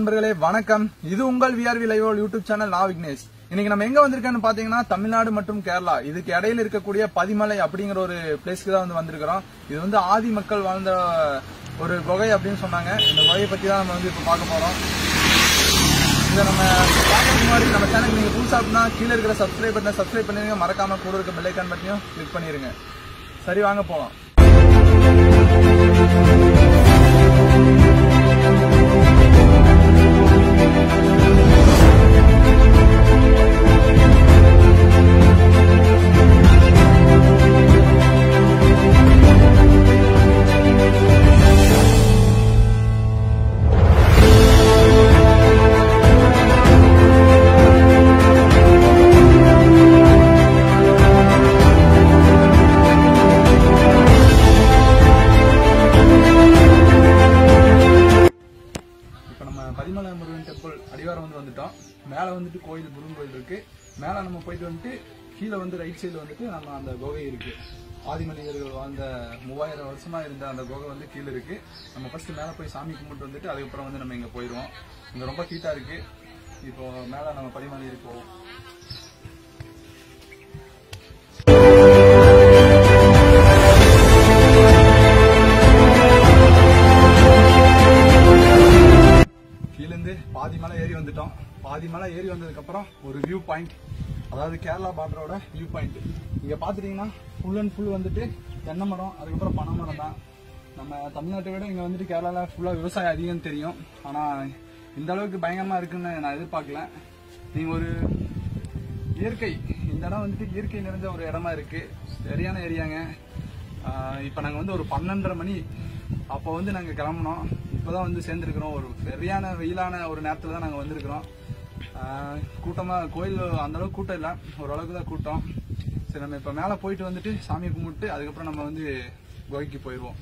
நண்பர்களே வணக்கம் இது உங்கள் விஆர்வி லைவ் யூடியூப் சேனல் நான் விக்னேஷ் இன்னைக்கு நம்ம எங்க வந்திருக்கோம்னு பாத்தீங்கன்னா தமிழ்நாடு மற்றும் கேரளா இதுக்கு இடையில இருக்கக்கூடிய பதிமலை அப்படிங்கிற ஒரு பிளேஸ்க்கு தான் வந்து வந்திருக்கிறோம் இது வந்து ஆதி மக்கள் வாழ்ந்த ஒரு குகை அப்படின்னு சொன்னாங்க இந்த குகையை பத்தி தான் நம்ம வந்து இப்ப பார்க்க போறோம் இதை நம்ம பார்க்கறதுக்கு முன்னாடி நம்ம சேனல் நீங்க புதுசா அப்படின்னா கீழே இருக்கிற சப்ஸ்கிரைப் பட்டனை சப்ஸ்கிரைப் பண்ணிருங்க மறக்காம கூட இருக்க பெல் ஐக்கான் பட்டனையும் கிளிக் பண்ணிருங்க சரி வாங்க போலாம் இப்போ நம்ம பதிமலை முருகன் டெம்பிள் அடிவாரம் வந்து வந்துட்டோம் மேலே வந்துட்டு கோயில் முருகன் கோயில் இருக்கு மேலே நம்ம போயிட்டு வந்துட்டு கீழே வந்து ரைட் சைடில் வந்துட்டு நம்ம அந்த குகை இருக்கு ஆதி மனிதர்கள் வாழ்ந்த மூவாயிரம் வருஷமா இருந்த அந்த குகை வந்து கீழே இருக்கு நம்ம ஃபர்ஸ்ட் மேலே போய் சாமி கும்பிட்டு வந்துட்டு அதுக்கப்புறம் வந்து நம்ம இங்கே போயிடுவோம் இங்கே ரொம்ப ஹீட்டா இருக்கு இப்போ மேலே நம்ம பதிமலை இருக்கோம் கீழேருந்து பாதி மலை ஏறி வந்துட்டோம் பாதி மலை ஏறி வந்ததுக்கு அப்புறம் ஒரு வியூ பாயிண்ட் அதாவது கேரளா பார்டரோட வியூ பாயிண்ட் இங்க பாத்துட்டீங்கன்னா ஃபுல் அண்ட் ஃபுல் வந்துட்டு தென்னை மரம் அதுக்கப்புறம் பனை மரம் தான் நம்ம தமிழ்நாட்டை விட இங்க வந்துட்டு கேரளால ஃபுல்லா விவசாயம் அதிகம் தெரியும் ஆனா இந்த அளவுக்கு பயங்கரமா இருக்குன்னு நான் எதிர்பார்க்கல நீங்க ஒரு இயற்கை இந்த இடம் வந்துட்டு இயற்கை நிறைஞ்ச ஒரு இடமா இருக்கு சரியான ஏரியாங்க ஆஹ் இப்ப நாங்க வந்து ஒரு பன்னெண்டரை மணி அப்போ வந்து நாங்க கிளம்புனோம் இப்பதான் வந்து சேர்ந்துருக்கிறோம் ஒரு சரியான வெயிலான ஒரு நேரத்துல தான் நாங்க வந்திருக்கிறோம் ஆஹ் கூட்டமா கோயில் அந்த அளவுக்கு கூட்டம் இல்ல ஓரளவுக்கு தான் கூட்டம் சரி நம்ம இப்ப மேல போயிட்டு வந்துட்டு சாமியை கும்பிட்டு அதுக்கப்புறம் நம்ம வந்து கோய்க்கு போயிடுவோம்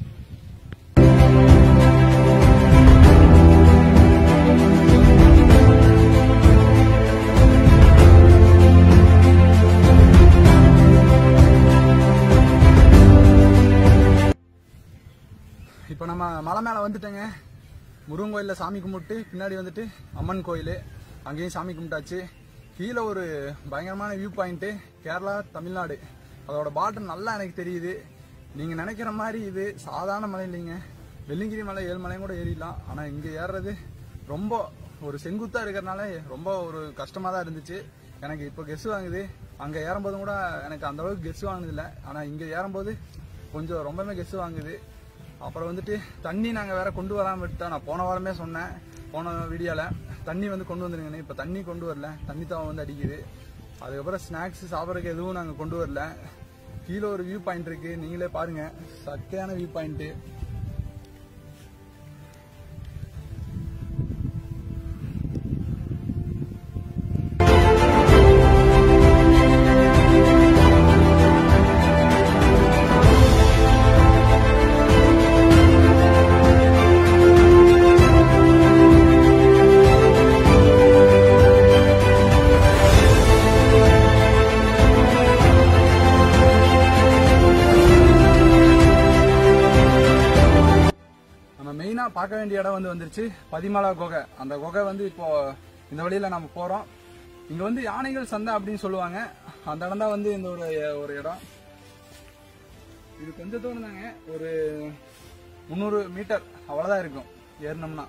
இப்போ நம்ம மலை மேலே வந்துட்டேங்க முருகன் கோயிலில் சாமி கும்பிட்டு பின்னாடி வந்துட்டு அம்மன் கோயில் அங்கேயும் சாமி கும்பிட்டாச்சு கீழே ஒரு பயங்கரமான வியூ பாயிண்ட்டு கேரளா தமிழ்நாடு அதோட பாட்டம் நல்லா எனக்கு தெரியுது நீங்கள் நினைக்கிற மாதிரி இது சாதாரண மலை இல்லைங்க வெள்ளிங்கிரி மலை ஏழு மலையும் கூட ஏறிடலாம் ஆனால் இங்கே ஏறுறது ரொம்ப ஒரு செங்குத்தா இருக்கிறனால ரொம்ப ஒரு கஷ்டமாக தான் இருந்துச்சு எனக்கு இப்போ கெஸ் வாங்குது அங்கே ஏறும்போதும் கூட எனக்கு அந்த அளவுக்கு கெஸ் வாங்குனதில்லை ஆனால் இங்கே ஏறும்போது கொஞ்சம் ரொம்பவே கெஸ் வாங்குது அப்புறம் வந்துட்டு தண்ணி நாங்கள் வேற கொண்டு வராம விட்டோம் நான் போன வாரமே சொன்னேன் போன வீடியோவில் தண்ணி வந்து கொண்டு வந்துருங்கன்னு இப்போ தண்ணி கொண்டு வரல தண்ணி தவம் வந்து அடிக்குது அதுக்கப்புறம் ஸ்நாக்ஸ் சாப்பிட்றதுக்கு எதுவும் நாங்கள் கொண்டு வரல கீழே ஒரு வியூ பாயிண்ட் இருக்கு நீங்களே பாருங்க சக்கையான வியூ பாயிண்ட் நம்ம மெயினா பார்க்க வேண்டிய இடம் வந்து வந்துருச்சு பதிமலா குகை அந்த குகை வந்து இப்போ இந்த வழியில நம்ம போறோம் இங்க வந்து யானைகள் சந்தை அப்படின்னு சொல்லுவாங்க அந்த இடம் தான் வந்து இந்த ஒரு ஒரு இடம் இது கொஞ்சம் தூரம் தாங்க ஒரு முந்நூறு மீட்டர் அவ்வளவுதான் இருக்கும் ஏறினோம்னா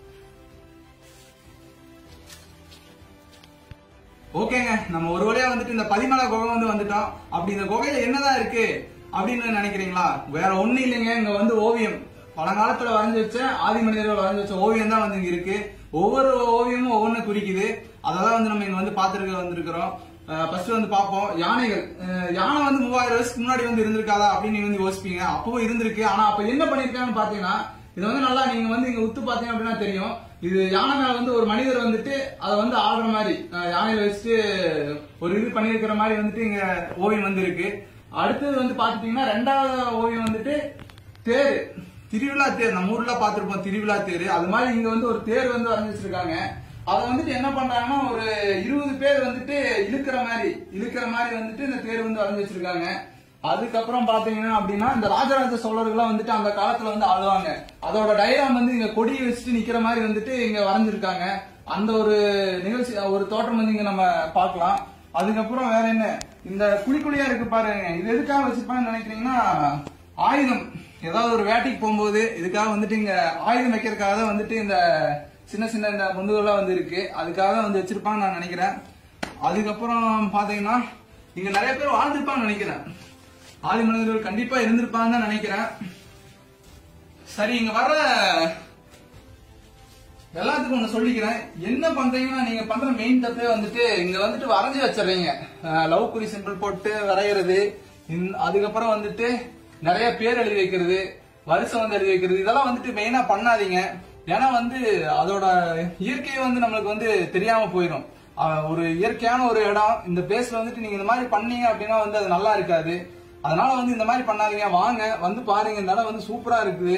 ஓகேங்க நம்ம ஒரு வழியா வந்துட்டு இந்த பதிமலை குகை வந்து வந்துட்டோம் அப்படி இந்த குகையில என்னதான் இருக்கு அப்படின்னு நினைக்கிறீங்களா வேற ஒண்ணு இல்லைங்க இங்க வந்து ஓவியம் பழங்காலத்துல வரைஞ்சு வச்ச ஆதி மனிதர்கள் வரைஞ்சு வச்ச ஓவியம் தான் வந்து இங்க இருக்கு ஒவ்வொரு ஓவியமும் ஒவ்வொன்னு குறிக்குது அதெல்லாம் வந்து நம்ம இங்க வந்து பாத்துருக்க வந்திருக்கிறோம் ஃபர்ஸ்ட் வந்து பார்ப்போம் யானைகள் அஹ் யானை வந்து மூவாயிரம் வருஷத்துக்கு முன்னாடி வந்து இருந்திருக்காதா அப்படின்னு நீங்க வந்து யோசிப்பீங்க அப்பவும் இருந்திருக்கு ஆனா அப்ப என்ன பண்ணிருக்காங்கன்னு பாத்தீங்கன்னா இது வந்து நல்லா நீங்க வந்து இங்க உத்து பாத்தீங்க அப்படின்னா தெரியும் இது யானை மேல வந்து ஒரு மனிதர் வந்துட்டு அதை வந்து ஆடுற மாதிரி அஹ் யானையில வச்சுட்டு ஒரு இது பண்ணிருக்கிற மாதிரி வந்துட்டு இங்க ஓவியம் வந்து இருக்கு அடுத்தது வந்து பாத்துட்டீங்கன்னா ரெண்டாவது ஓவியம் வந்துட்டு தேர் திருவிழா தேர் நம்ம ஊர்ல பாத்திருப்போம் திருவிழா தேர் அது மாதிரி இங்க வந்து ஒரு தேர் வந்து வரைஞ்சு வச்சிருக்காங்க அதை வந்துட்டு என்ன பண்றாங்கன்னா ஒரு இருபது பேர் வந்துட்டு இழுக்கிற மாதிரி இழுக்கிற மாதிரி வந்துட்டு இந்த தேர் வந்து வரைஞ்சு வச்சிருக்காங்க அதுக்கப்புறம் பாத்தீங்கன்னா அப்படின்னா இந்த ராஜராஜ சோழர்கள்லாம் வந்துட்டு அந்த காலத்துல வந்து ஆளுவாங்க அதோட டயராம் வந்து இங்க கொடியை வச்சுட்டு நிக்கிற மாதிரி வந்துட்டு இங்க வரைஞ்சிருக்காங்க அந்த ஒரு நிகழ்ச்சி ஒரு தோற்றம் வந்து இங்க நம்ம பார்க்கலாம் அதுக்கப்புறம் வேற என்ன இந்த குழி குழியா இருக்கு பாருங்க இது எதுக்காக வச்சிருப்பாங்கன்னு நினைக்கிறீங்கன்னா ஆயுதம் ஏதாவது ஒரு வேட்டைக்கு போகும்போது இதுக்காக வந்துட்டு இங்க ஆயுதம் வைக்கிறதுக்காக தான் வந்துட்டு இந்த சின்ன சின்ன இந்த முந்துகள்லாம் வந்து இருக்கு அதுக்காக தான் வந்து வச்சிருப்பாங்க நான் நினைக்கிறேன் அதுக்கப்புறம் பாத்தீங்கன்னா இங்க நிறைய பேர் வாழ்ந்திருப்பாங்கன்னு நினைக்கிறேன் ஆதி மனிதர்கள் கண்டிப்பா இருந்திருப்பாங்கன்னு தான் நினைக்கிறேன் சரி இங்க வர்ற எல்லாத்துக்கும் ஒண்ணு சொல்லிக்கிறேன் என்ன பண்றீங்கன்னா நீங்க பண்ற மெயின் தப்பே வந்துட்டு இங்க வந்துட்டு வரைஞ்சு வச்சிடுறீங்க லவ் குறி சிம்பிள் போட்டு வரைகிறது இந்த- அதுக்கப்புறம் வந்துட்டு நிறைய பேர் எழுதி வைக்கிறது வருஷம் வந்து எழுதி வைக்கிறது இதெல்லாம் வந்துட்டு மெயினா பண்ணாதீங்க ஏன்னா வந்து அதோட இயற்கையை வந்து நம்மளுக்கு வந்து தெரியாம போயிடும் அஹ் ஒரு இயற்கையான ஒரு இடம் இந்த பிளேஸ்ல வந்துட்டு நீங்க இந்த மாதிரி பண்ணீங்க அப்படின்னா வந்து அது நல்லா இருக்காது அதனால வந்து இந்த மாதிரி பண்ணாதீங்க வாங்க வந்து பாருங்க இந்த இடம் வந்து சூப்பரா இருக்குது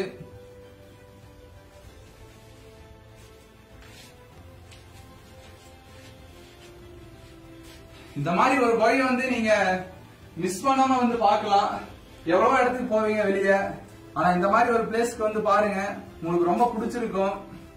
இந்த மாதிரி ஒரு வழி வந்து நீங்க மிஸ் பண்ணாம வந்து பார்க்கலாம் எவ்வளவோ இடத்துக்கு போவீங்க வெளியே ஆனா இந்த மாதிரி ஒரு பிளேஸ்க்கு வந்து பாருங்க உங்களுக்கு ரொம்ப பிடிச்சிருக்கும்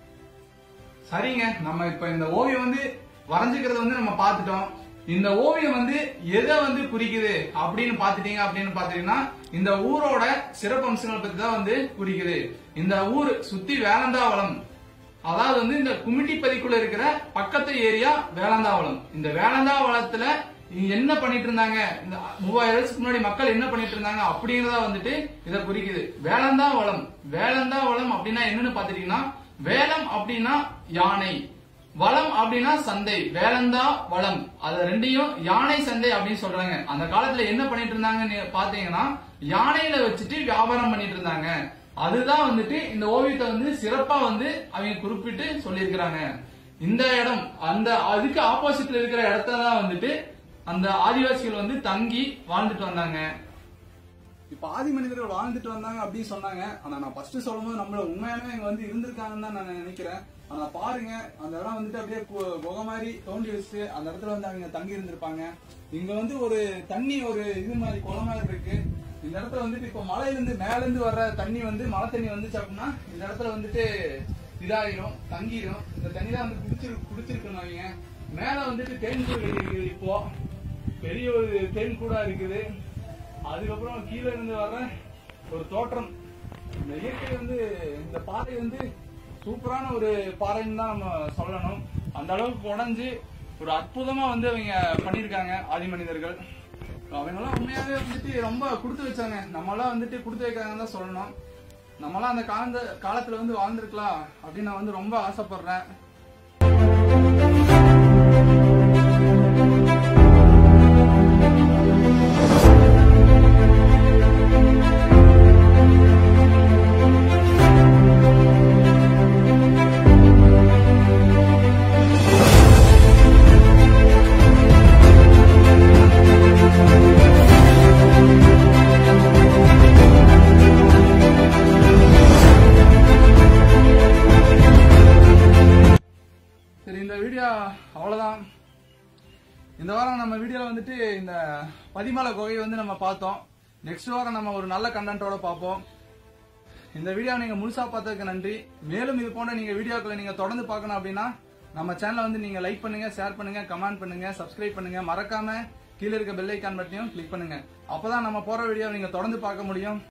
சரிங்க நம்ம இப்ப இந்த ஓவியம் வந்து வரைஞ்சுக்கிறத வந்து நம்ம பார்த்துட்டோம் இந்த ஓவியம் வந்து எதை வந்து குறிக்குது அப்படின்னு பாத்துட்டீங்க அப்படின்னு பாத்தீங்கன்னா இந்த ஊரோட சிறப்பம்சங்களை பத்தி தான் வந்து குறிக்குது இந்த ஊர் சுத்தி வேலந்தாவளம் அதாவது வந்து இந்த குமிட்டிப்பதிக்குள்ள இருக்கிற பக்கத்து ஏரியா வேலந்தாவளம் இந்த வேலந்தாவளத்துல இங்க என்ன பண்ணிட்டு இருந்தாங்க இந்த மூவாயிரம் வருஷத்துக்கு முன்னாடி மக்கள் என்ன பண்ணிட்டு இருந்தாங்க அப்படிங்கறத வந்துட்டு இத குறிக்குது வேலந்தாவளம் வேலந்தாவளம் அப்படின்னா என்னன்னு பாத்துட்டீங்கன்னா வேலம் அப்படின்னா யானை வளம் அப்படின்னா சந்தை வேலந்தா வளம் அது ரெண்டையும் யானை சந்தை அப்படின்னு சொல்றாங்க அந்த காலத்துல என்ன பண்ணிட்டு இருந்தாங்கன்னு பாத்தீங்கன்னா யானையில வச்சுட்டு வியாபாரம் பண்ணிட்டு இருந்தாங்க அதுதான் வந்துட்டு இந்த ஓவியத்தை வந்து சிறப்பா வந்து அவங்க குறிப்பிட்டு சொல்லியிருக்கிறாங்க இந்த இடம் அந்த அதுக்கு ஆப்போசிட்ல இருக்கிற இடத்துல தான் வந்துட்டு அந்த ஆதிவாசிகள் வந்து தங்கி வாழ்ந்துட்டு வந்தாங்க இப்ப ஆதி மனிதர்கள் வாழ்ந்துட்டு வந்தாங்க அப்படின்னு சொன்னாங்க ஆனா நான் ஃபர்ஸ்ட் சொல்லும்போது நம்மள உண்மையாலுமே இங்க வந்து இருந்திருக்காங்கன்னு தான் நான் நினைக்கிறேன் ஆனா பாருங்க அந்த இடம் வந்துட்டு அப்படியே கு- குகை மாதிரி தோண்டி வச்சு அந்த இடத்துல வந்து அவங்க தங்கி இருந்திருப்பாங்க இங்க வந்து ஒரு தண்ணி ஒரு இது மாதிரி குளம் மாதிரி இருக்கு இந்த இடத்துல வந்துட்டு இப்ப மலையில இருந்து மேல இருந்து வர்ற தண்ணி வந்து மழை தண்ணி வந்துச்சு அப்படின்னா இந்த இடத்துல வந்துட்டு இதாயிரும் தங்கிரும் இந்த தண்ணி தான் வந்து குடிச்சிரு குடிச்சிருக்கணும் அவங்க மேல வந்துட்டு தேன் கூடு இருக்குது இப்போ பெரிய ஒரு தேன் கூடா இருக்குது அதுக்கப்புறம் கீழே இருந்து வர்ற ஒரு தோற்றம் இந்த இயற்கை வந்து இந்த பாறை வந்து சூப்பரான ஒரு பாறைன்னு தான் நம்ம சொல்லணும் அந்த அளவுக்கு உடைஞ்சு ஒரு அற்புதமா வந்து அவங்க பண்ணியிருக்காங்க ஆதி மனிதர்கள் அவங்கெல்லாம் உண்மையாவே வந்துட்டு ரொம்ப கொடுத்து வச்சாங்க நம்மளாம் வந்துட்டு கொடுத்து வைக்காங்கன்னு தான் சொல்லணும் நம்மளாம் அந்த காலந்த காலத்துல வந்து வாழ்ந்திருக்கலாம் அப்படின்னு நான் வந்து ரொம்ப ஆசைப்படுறேன் சரி இந்த வீடியோ அவ்வளவுதான் இந்த வாரம் நம்ம வீடியோல வந்துட்டு இந்த பதிமலை குகையை வந்து நம்ம பார்த்தோம் நெக்ஸ்ட் வாரம் நம்ம ஒரு நல்ல கண்டென்ட்டோட பார்ப்போம் இந்த வீடியோ நீங்க முழுசா பார்த்ததுக்கு நன்றி மேலும் இது போன்ற நீங்க வீடியோக்களை நீங்க தொடர்ந்து பார்க்கணும் அப்படின்னா நம்ம சேனலை வந்து நீங்க லைக் பண்ணுங்க ஷேர் பண்ணுங்க கமெண்ட் பண்ணுங்க சப்ஸ்கிரைப் பண்ணுங்க மறக்காம கீழே இருக்க பெல் ஐக்கான் பட்டனையும் கிளிக் பண்ணுங்க அப்பதான் நம்ம போற வீடியோ நீங்க தொடர்ந்து பார்க்க முடியும்